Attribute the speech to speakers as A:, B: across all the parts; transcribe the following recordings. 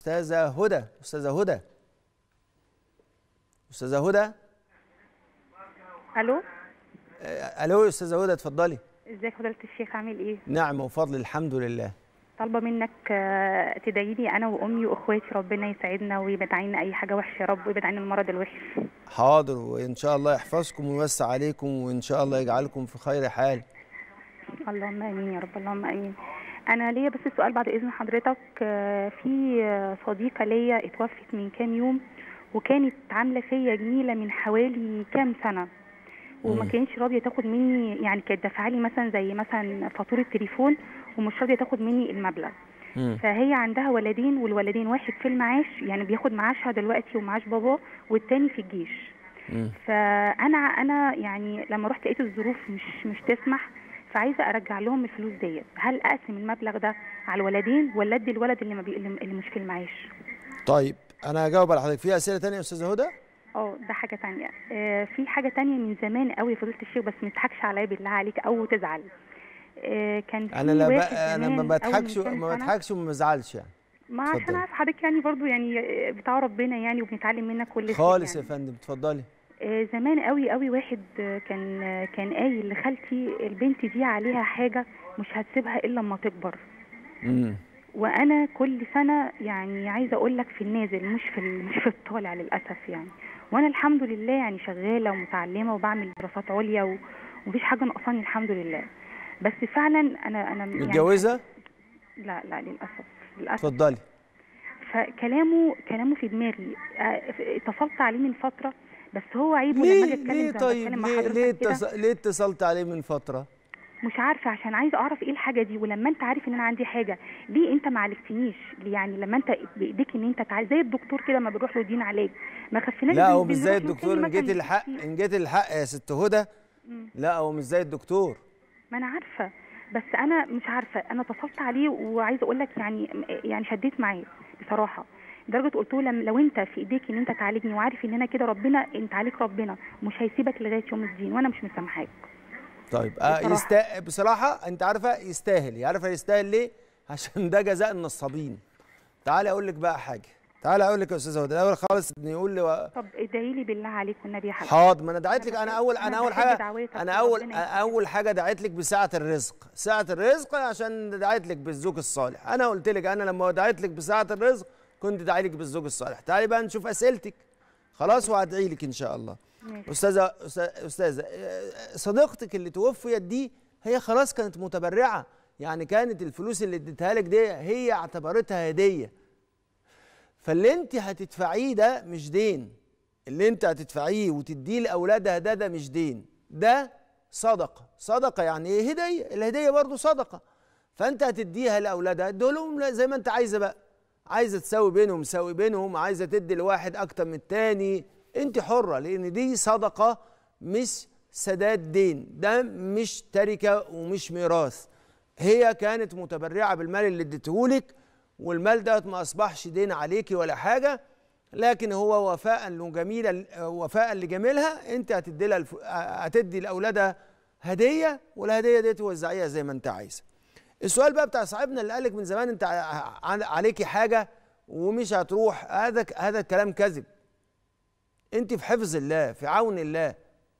A: استاذه هدى استاذه هدى استاذه هدى
B: الو
A: آه، الو يا استاذه هدى اتفضلي
B: ازيك فضيله الشيخ عامل ايه
A: نعم وفضل الحمد لله
B: طالبه منك آه، تدعي لي انا وامي واخواتي ربنا يساعدنا ويبعد عنا اي حاجه وحشه يا رب ويبعد عنا المرض الوحش
A: حاضر وان شاء الله يحفظكم ويوسع عليكم وان شاء الله يجعلكم في خير حال
B: اللهم امين يا رب اللهم امين انا ليا بس سؤال بعد اذن حضرتك آه، في آه، صديقه ليا اتوفت من كام يوم وكانت عامله فيا جميله من حوالي كام سنه وما
A: مم.
B: كانتش راضيه تاخد مني يعني كانت دافعه لي مثلا زي مثلا فاتوره تليفون ومش راضيه تاخد مني المبلغ
A: مم.
B: فهي عندها ولدين والولدين واحد في المعاش يعني بياخد معاشها دلوقتي ومعاش باباه والتاني في الجيش
A: مم.
B: فانا انا يعني لما رحت لقيت الظروف مش مش تسمح فعايزه ارجع لهم الفلوس ديت هل اقسم المبلغ ده على الولدين ولا ادي الولد اللي ما بي... اللي اللي مش في المعاش
A: طيب انا هجاوب على حضرتك في اسئله تانية يا استاذه هدى
B: اه ده حاجه تانية آه في حاجه تانية من زمان قوي يا فضيله الشيخ بس ما تضحكش عليا بالله عليك او تزعل آه كان في
A: انا لا
B: واحد
A: بقى انا
B: زمان
A: ما
B: أول من
A: بضحكش
B: كام
A: ما
B: سنة.
A: بضحكش وما بزعلش يعني
B: ما عشان
A: اتفضلي.
B: عارف حضرتك يعني برضو يعني آه، بتاع ربنا يعني وبنتعلم منك كل خير
A: خالص
B: يعني.
A: يا فندم اتفضلي
B: آه، زمان قوي قوي واحد آه، كان آه، كان قايل لخالتي البنت دي عليها حاجه مش هتسيبها الا لما تكبر
A: امم
B: وانا كل سنه يعني عايزه اقول لك في النازل مش في ال- مش في الطالع للاسف يعني وانا الحمد لله يعني شغاله ومتعلمه وبعمل دراسات عليا و- ومفيش حاجه ناقصاني الحمد لله بس فعلا انا انا يعني
A: متجوزه
B: لا لا للاسف للاسف
A: اتفضلي
B: فكلامه كلامه في دماغي آه، اتصلت عليه من فتره بس هو عيب لما اجي
A: ليه
B: اتكلم
A: ليه
B: زي ما
A: طيب
B: بتكلم مع
A: ليه
B: حضرتك
A: ليه,
B: كده.
A: اتص... ليه اتصلت عليه من فتره
B: مش عارفه عشان عايزه اعرف ايه الحاجه دي ولما انت عارف ان انا عندي حاجه ليه انت ما عالجتنيش ليه يعني لما انت بايديك ان انت تع... زي الدكتور كده ما بنروح له يدينا علاج ما خفناش
A: لا
B: بن-
A: هو مش زي
B: بنروح له
A: الدكتور
B: تاني
A: ان جيت
B: مثلاً
A: الحق
B: كتير.
A: ان جيت الحق يا ست هدى
B: مم.
A: لا هو مش زي الدكتور
B: ما انا عارفه بس انا مش عارفه انا اتصلت عليه وعايزه اقول لك يعني يعني شديت معاه بصراحه لدرجه قلت له لم- لو انت في ايديك ان انت تعالجني وعارف ان انا كده ربنا انت عليك ربنا مش هيسيبك لغايه يوم الدين وانا مش مسامحاك
A: طيب آه
B: بصراحة.
A: يستا... بصراحه انت عارفه يستاهل عارفه يستاهل ليه عشان ده جزاء النصابين تعالي اقول لك بقى حاجه تعالي اقول لك يا استاذ هدى الاول خالص ان يقول لي و...
B: طب ادعي لي بالله عليك والنبي يا حبيبي
A: حاضر ما انا دعيت لك
B: أنا
A: انا
B: بحب-
A: اول
B: أنا
A: انا اول
B: بحب
A: حاجه
B: دعوتك
A: انا اول
B: وربنا يسعدك.
A: اول حاجه دعيت لك بسعه الرزق سعه الرزق عشان دعيت لك بالزوج الصالح انا قلت لك انا لما دعيت لك بسعه الرزق كنت داعي لك بالزوج الصالح تعالي بقى نشوف اسئلتك خلاص وهدعي لك ان شاء الله
B: ماشي.
A: استاذه أستاذ- استاذه آه، صديقتك اللي توفيت دي هي خلاص كانت متبرعه يعني كانت الفلوس اللي اديتها لك دي هي اعتبرتها هديه فاللي انت هتدفعيه ده مش دين اللي انت هتدفعيه وتديه لاولادها ده ده مش دين ده صدقه صدقه يعني ايه هديه الهديه برضو صدقه فانت هتديها لاولادها ادولهم زي ما انت عايزه بقى عايزه تساوي بينهم ساوي بينهم عايزه تدي لواحد اكتر من التاني انت حره لان دي صدقه مش سداد دين ده مش تركه ومش ميراث هي كانت متبرعه بالمال اللي اديتهولك والمال ده ما اصبحش دين عليكي ولا حاجه لكن هو وفاء لجميله وفاء لجميلها انت هتدي لها الف... هتدي لاولادها هديه والهديه دي توزعيها زي ما انت عايزه السؤال بقى بتاع صاحبنا اللي قالك من زمان انت ع- عليكي حاجه ومش هتروح هذا هذا الكلام كذب انت في حفظ الله في عون الله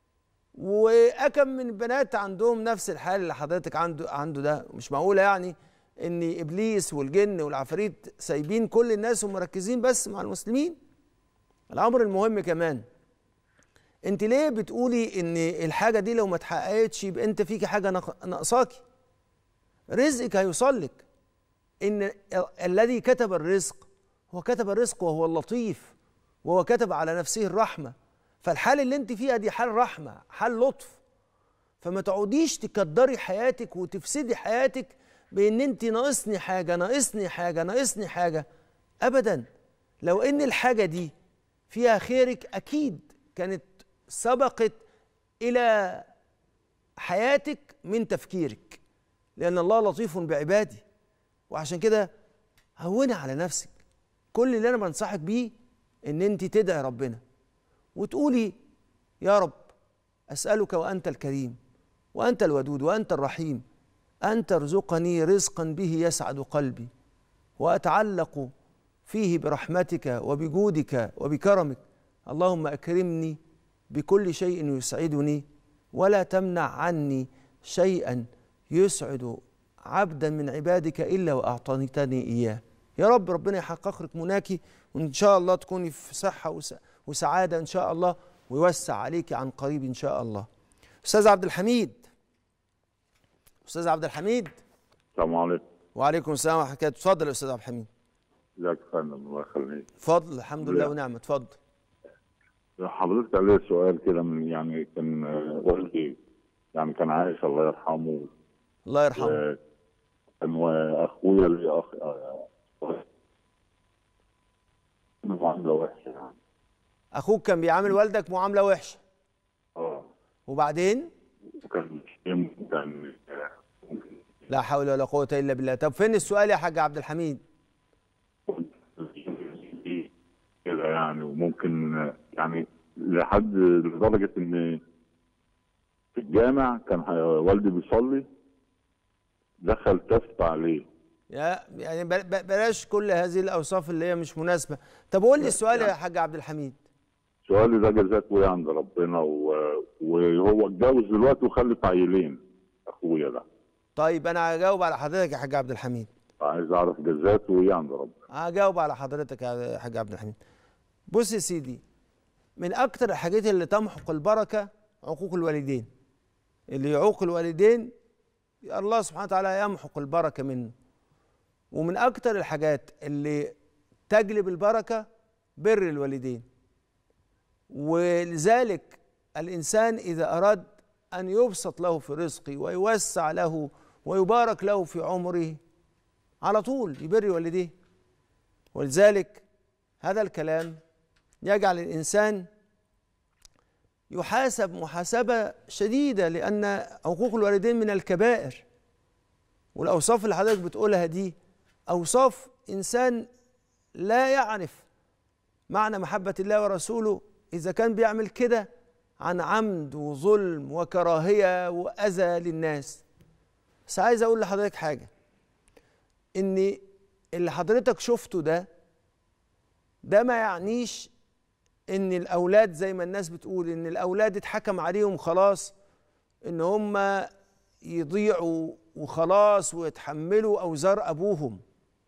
A: واكم من البنات عندهم نفس الحال اللي حضرتك عنده عنده ده مش معقوله يعني ان ابليس والجن والعفاريت سايبين كل الناس ومركزين بس مع المسلمين الامر المهم كمان انت ليه بتقولي ان الحاجه دي لو ما اتحققتش يبقى انت فيكي حاجه نق- ناقصاكي رزقك هيوصل لك ان ال- الذي كتب الرزق هو كتب الرزق وهو اللطيف وهو كتب على نفسه الرحمه فالحال اللي انت فيها دي حال رحمه حال لطف فما تقعديش تكدري حياتك وتفسدي حياتك بان انت ناقصني حاجه ناقصني حاجه ناقصني حاجه ابدا لو ان الحاجه دي فيها خيرك اكيد كانت سبقت الى حياتك من تفكيرك لان الله لطيف بعباده وعشان كده هوني على نفسك كل اللي انا بنصحك بيه ان انت تدعي ربنا وتقولي يا رب اسالك وانت الكريم وانت الودود وانت الرحيم ان ترزقني رزقا به يسعد قلبي واتعلق فيه برحمتك وبجودك وبكرمك اللهم اكرمني بكل شيء يسعدني ولا تمنع عني شيئا يسعد عبدا من عبادك الا واعطيتني اياه يا رب ربنا يحقق لك مناكي وان شاء الله تكوني في صحه وس- وسعاده ان شاء الله ويوسع عليك عن قريب ان شاء الله استاذ عبد الحميد استاذ عبد الحميد
C: السلام عليكم
A: وعليكم السلام ورحمه الله وبركاته اتفضل يا استاذ عبد الحميد
C: ازيك يا فندم الله يخليك
A: اتفضل الحمد لله
C: لا.
A: ونعمه اتفضل
C: حضرتك عليه سؤال كده من يعني كان آه، والدي يعني كان عايش الله يرحمه
A: الله يرحمه
C: و- كان واخويا لي اخ آه، معامله وحشه يعني
A: اخوك كان بيعامل والدك معامله وحشه
C: اه
A: وبعدين
C: وكان كان
A: لا حول ولا قوه الا بالله طب فين السؤال يا حاج عبد الحميد
C: كده يعني وممكن آه، يعني لحد لدرجه ان في الجامع كان ه- والدي بيصلي دخل تف عليه
A: يا يعني بل- بل- بلاش كل هذه الاوصاف اللي هي مش مناسبه طب قول لي السؤال يا حاج عبد الحميد
C: سؤالي ده جزاك ايه عند ربنا و... وهو اتجوز دلوقتي وخلف عيلين اخويا ده
A: طيب انا هجاوب على حضرتك يا حاج عبد الحميد
C: عايز اعرف جزاته ايه عند ربنا
A: هجاوب على حضرتك يا حاج عبد الحميد بص يا سيدي من اكتر الحاجات اللي تمحق البركه عقوق الوالدين اللي يعوق الوالدين الله سبحانه وتعالى يمحق البركه منه ومن اكتر الحاجات اللي تجلب البركه بر الوالدين ولذلك الانسان اذا اراد ان يبسط له في رزقه ويوسع له ويبارك له في عمره على طول يبر والديه ولذلك هذا الكلام يجعل الانسان يحاسب محاسبه شديده لان عقوق الوالدين من الكبائر والاوصاف اللي حضرتك بتقولها دي اوصاف انسان لا يعرف معنى محبه الله ورسوله اذا كان بيعمل كده عن عمد وظلم وكراهيه واذى للناس بس عايز اقول لحضرتك حاجه ان اللي حضرتك شفته ده ده ما يعنيش ان الاولاد زي ما الناس بتقول ان الاولاد اتحكم عليهم خلاص ان هم يضيعوا وخلاص ويتحملوا اوزار ابوهم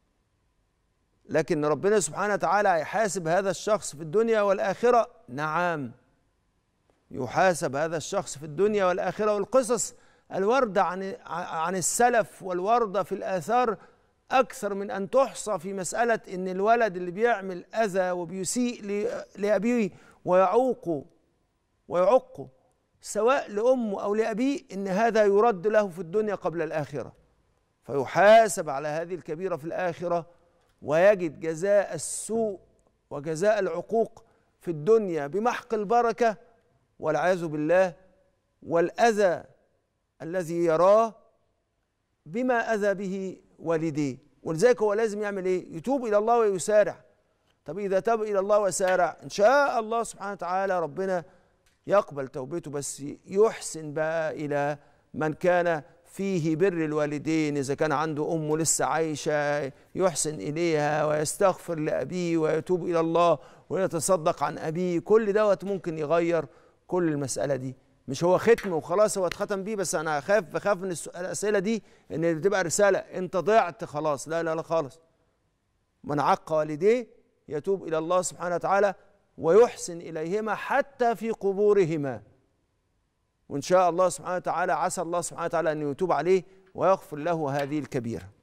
A: لكن ربنا سبحانه وتعالى هيحاسب هذا الشخص في الدنيا والاخره نعم يحاسب هذا الشخص في الدنيا والاخره والقصص الورده عن عن السلف والورده في الاثار اكثر من ان تحصى في مساله ان الولد اللي بيعمل اذى وبيسيء ل- لابيه ويعوقه ويعقه سواء لامه او لابيه ان هذا يرد له في الدنيا قبل الاخره فيحاسب على هذه الكبيره في الاخره ويجد جزاء السوء وجزاء العقوق في الدنيا بمحق البركه والعياذ بالله والاذى الذي يراه بما اذى به والديه ولذلك هو لازم يعمل ايه يتوب الى الله ويسارع طب اذا تاب الى الله وسارع ان شاء الله سبحانه وتعالى ربنا يقبل توبته بس يحسن بقى الى من كان فيه بر الوالدين اذا كان عنده امه لسه عايشه يحسن اليها ويستغفر لابيه ويتوب الى الله ويتصدق عن ابيه كل دوت ممكن يغير كل المساله دي مش هو ختم وخلاص هو اتختم بيه بس انا اخاف بخاف من السؤال- الاسئله دي ان تبقى رساله انت ضعت خلاص لا لا لا خالص من عق والديه يتوب الى الله سبحانه وتعالى ويحسن اليهما حتى في قبورهما وان شاء الله سبحانه وتعالى عسى الله سبحانه وتعالى ان يتوب عليه ويغفر له هذه الكبيره